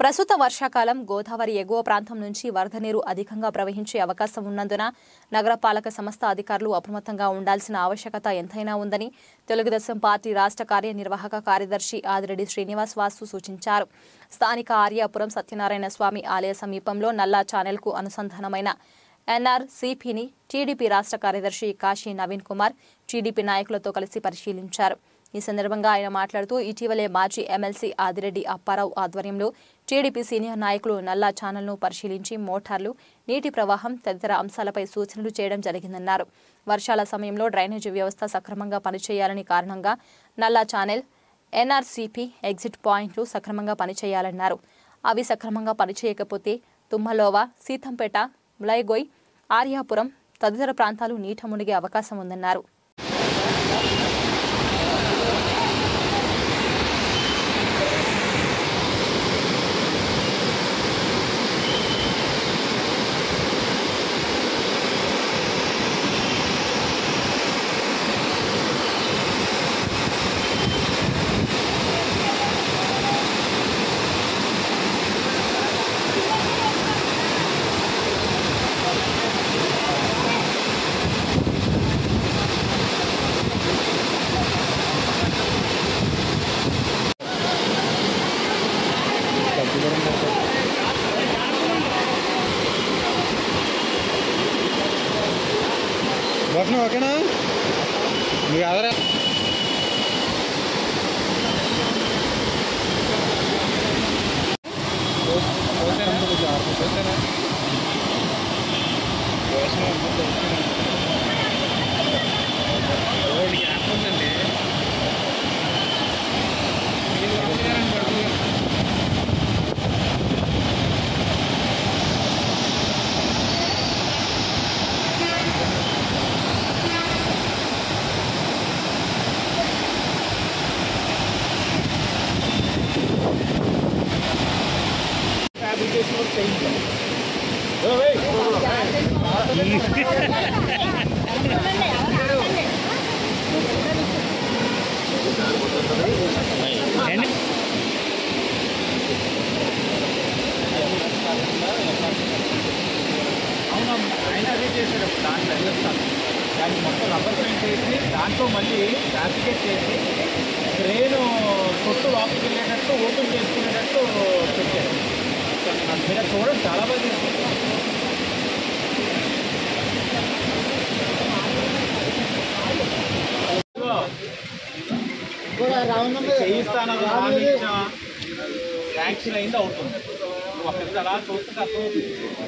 ప్రస్తుత వర్షాకాలం గోదావరి ఎగువ ప్రాంతం నుంచి వరద నీరు అధికంగా ప్రవహించే అవకాశం ఉన్నందున నగరపాలక సంస్థ అధికారులు అప్రమత్తంగా ఉండాల్సిన ఆవశ్యకత ఎంతైనా ఉందని తెలుగుదేశం పార్టీ రాష్ట్ర కార్యనిర్వాహక కార్యదర్శి ఆదిరెడ్డి శ్రీనివాస్ వాసు సూచించారు స్థానిక ఆర్యాపురం సత్యనారాయణ స్వామి ఆలయ సమీపంలో నల్లా ఛానల్కు అనుసంధానమైన ఎన్ఆర్సీపీని టీడీపీ రాష్ట్ర కార్యదర్శి కాశీ నవీన్ కుమార్ టీడీపీ నాయకులతో కలిసి పరిశీలించారు ఈ సందర్భంగా ఆయన మాట్లాడుతూ ఇటీవలే మాజీ ఎమ్మెల్సీ ఆదిరెడ్డి అప్పారావు ఆధ్వర్యంలో టీడీపీ సీనియర్ నాయకులు నల్లా ఛానల్ను పరిశీలించి మోటార్లు నీటి ప్రవాహం తదితర అంశాలపై సూచనలు చేయడం జరిగిందన్నారు వర్షాల సమయంలో డ్రైనేజీ వ్యవస్థ సక్రమంగా పనిచేయాలని కారణంగా నల్లా ఛానల్ ఎన్ఆర్సీపీ ఎగ్జిట్ పాయింట్లు సక్రమంగా పనిచేయాలన్నారు అవి సక్రమంగా పనిచేయకపోతే తుమ్మలోవా సీతంపేట ములైగోయ్ ఆర్యాపురం తదితర ప్రాంతాలు నీట మునిగే అవకాశం ఉందన్నారు భోజనం ఓకేనా నువ్వు ఎవరా ఆయన అదే చేశాడు దాంట్లో అడిగేస్తాను దాన్ని మొత్తం రబ్బర్ పెయింట్ వేసి దాంట్లో మళ్ళీ ఫ్యాబ్రికేట్ చేసి క్రేన్ చుట్టూ లోపలికి వెళ్ళేటట్టు ఓపెన్ చేసుకునేటట్టు పెట్టారు మీరు అది చూడండి చాలా బాగా చేశారు ఇదిగో, చేయిస్తానని హామీ ఇచ్చాం. శాంక్షన్ అయింది అవుతుంది నువ్వు అక్కడ అలా చూస్తే అర్థమవుతుంది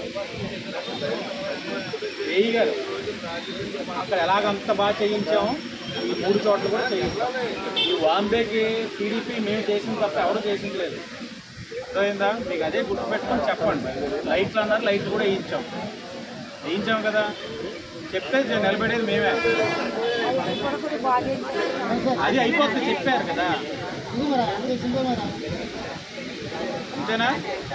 వేయి గారు అక్కడ ఎలాగంత బాగా చేయించాము ఈ మూడు చోట్ల కూడా చేయిస్తాం ఈ వాంబేకి టీడీపీ మేము చేసింది తప్ప ఎవరు చేసింది లేదు అర్థమైందా మీకు అదే గుర్తుపెట్టుకొని చెప్పండి లైట్లు అన్నారు లైట్లు కూడా వేయించాం వేయించాం కదా చెప్పేది నిలబడేది మేమే అది అయిపోతుంది చెప్పారు కదా అంతేనా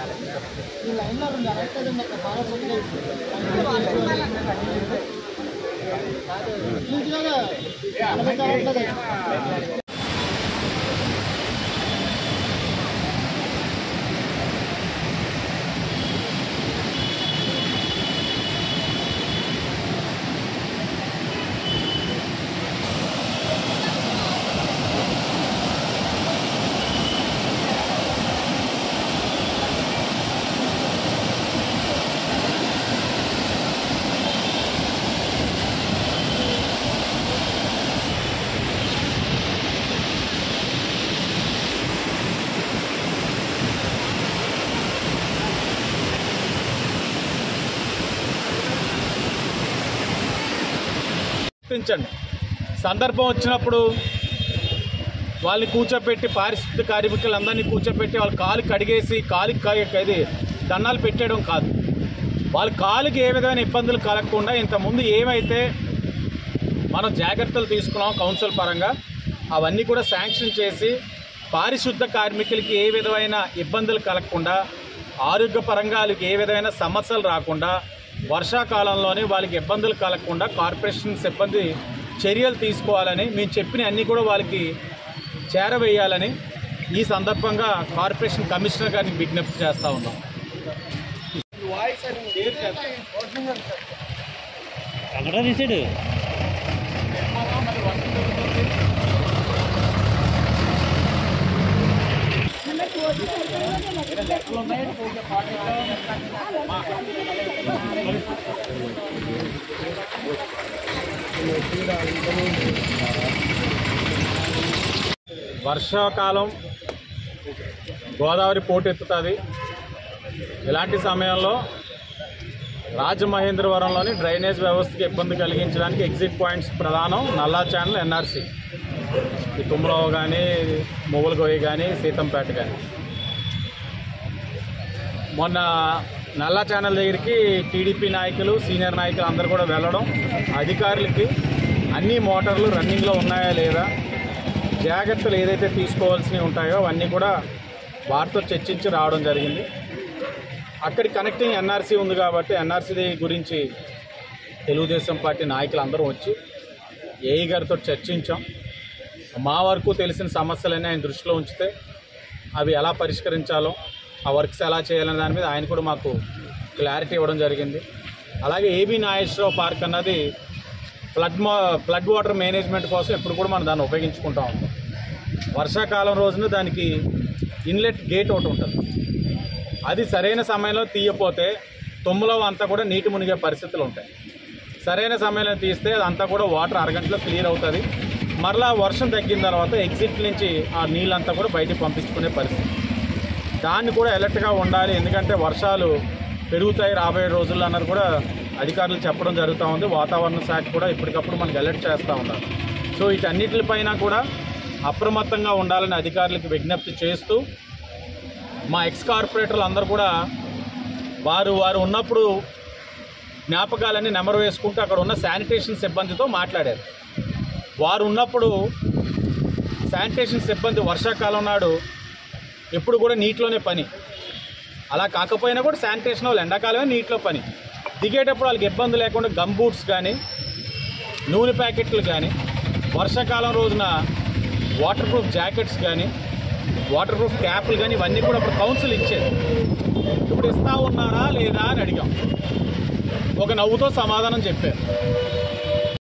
గుర్తించండి సందర్భం వచ్చినప్పుడు వాళ్ళని కూర్చోపెట్టి పారిశుద్ధ కార్మికులందరినీ కూర్చోపెట్టి వాళ్ళ కాలు కడిగేసి కాలికి కా- ఇది దండాలు పెట్టేయడం కాదు వాళ్ళ కాలుకి ఏ విధమైన ఇబ్బందులు కలగకుండా ఇంతకుముందు ఏమైతే మనం జాగ్రత్తలు తీసుకున్నాం కౌన్సిల్ పరంగా అవన్నీ కూడా శాంక్షన్ చేసి పారిశుద్ధ కార్మికులకి ఏ విధమైన ఇబ్బందులు కలగకుండా ఆరోగ్యపరంగా వాళ్ళకి ఏ విధమైన సమస్యలు రాకుండా వర్షాకాలంలోనే వాళ్ళకి ఇబ్బందులు కలగకుండా కార్పొరేషన్ సిబ్బంది చర్యలు తీసుకోవాలని మేము చెప్పిన అన్నీ కూడా వాళ్ళకి చేరవేయాలని ఈ సందర్భంగా కార్పొరేషన్ కమిషనర్ గారిని విజ్ఞప్తి చేస్తూ ఉన్నాం అక్కడ తీసాడు వర్షాకాలం గోదావరి పోటెత్తుతుంది ఇలాంటి సమయంలో రాజమహేంద్రవరంలోని డ్రైనేజ్ వ్యవస్థకి ఇబ్బంది కలిగించడానికి ఎగ్జిట్ పాయింట్స్ ప్రధానం నల్లా ఛానల్ ఎన్ఆర్సి ఈ తుమ్మలో కానీ మువ్వలగోయి కానీ సీతంపేట కానీ మొన్న నల్లా ఛానల్ దగ్గరికి టీడీపీ నాయకులు సీనియర్ నాయకులు అందరూ కూడా వెళ్ళడం అధికారులకి అన్ని మోటార్లు రన్నింగ్లో ఉన్నాయా లేదా జాగ్రత్తలు ఏదైతే తీసుకోవాల్సినవి ఉంటాయో అవన్నీ కూడా వారితో చర్చించి రావడం జరిగింది అక్కడి కనెక్టింగ్ ఎన్ఆర్సీ ఉంది కాబట్టి ఎన్ఆర్సీ గురించి తెలుగుదేశం పార్టీ నాయకులు అందరూ వచ్చి ఏఈ గారితో చర్చించాం మా వరకు తెలిసిన సమస్యలన్నీ ఆయన దృష్టిలో ఉంచితే అవి ఎలా పరిష్కరించాలో ఆ వర్క్స్ ఎలా చేయాలనే దాని మీద ఆయన కూడా మాకు క్లారిటీ ఇవ్వడం జరిగింది అలాగే ఏబీ నాగేశ్వరరావు పార్క్ అన్నది ఫ్లడ్ మా ఫ్లడ్ వాటర్ మేనేజ్మెంట్ కోసం ఎప్పుడు కూడా మనం దాన్ని ఉపయోగించుకుంటా ఉంటాం వర్షాకాలం రోజున దానికి ఇన్లెట్ గేట్ ఒకటి ఉంటుంది అది సరైన సమయంలో తీయపోతే తుమ్మలో అంతా కూడా నీటి మునిగే పరిస్థితులు ఉంటాయి సరైన సమయంలో తీస్తే అదంతా కూడా వాటర్ అరగంటలో క్లియర్ అవుతుంది మరలా వర్షం తగ్గిన తర్వాత ఎగ్జిట్ నుంచి ఆ నీళ్ళంతా కూడా బయటికి పంపించుకునే పరిస్థితి దాన్ని కూడా అలర్ట్గా ఉండాలి ఎందుకంటే వర్షాలు పెరుగుతాయి రాబోయే రోజుల్లో అన్నది కూడా అధికారులు చెప్పడం జరుగుతూ ఉంది వాతావరణ శాఖ కూడా ఎప్పటికప్పుడు మనకి అలర్ట్ చేస్తూ ఉన్నారు సో వీటన్నిటిపైన కూడా అప్రమత్తంగా ఉండాలని అధికారులకు విజ్ఞప్తి చేస్తూ మా ఎక్స్ కార్పొరేటర్లు అందరూ కూడా వారు వారు ఉన్నప్పుడు జ్ఞాపకాలన్నీ నెమరు వేసుకుంటూ అక్కడ ఉన్న శానిటేషన్ సిబ్బందితో మాట్లాడారు వారు ఉన్నప్పుడు శానిటేషన్ సిబ్బంది వర్షాకాలం నాడు ఎప్పుడు కూడా నీటిలోనే పని అలా కాకపోయినా కూడా శానిటేషన్ వాళ్ళు ఎండాకాలమే నీటిలో పని దిగేటప్పుడు వాళ్ళకి ఇబ్బంది లేకుండా గమ్ బూట్స్ కానీ నూనె ప్యాకెట్లు కానీ వర్షాకాలం రోజున వాటర్ ప్రూఫ్ జాకెట్స్ కానీ వాటర్ ప్రూఫ్ క్యాప్లు కానీ ఇవన్నీ కూడా అప్పుడు కౌన్సిల్ ఇచ్చేది ఇప్పుడు ఇస్తా ఉన్నారా లేదా అని అడిగాం ఒక నవ్వుతో సమాధానం చెప్పారు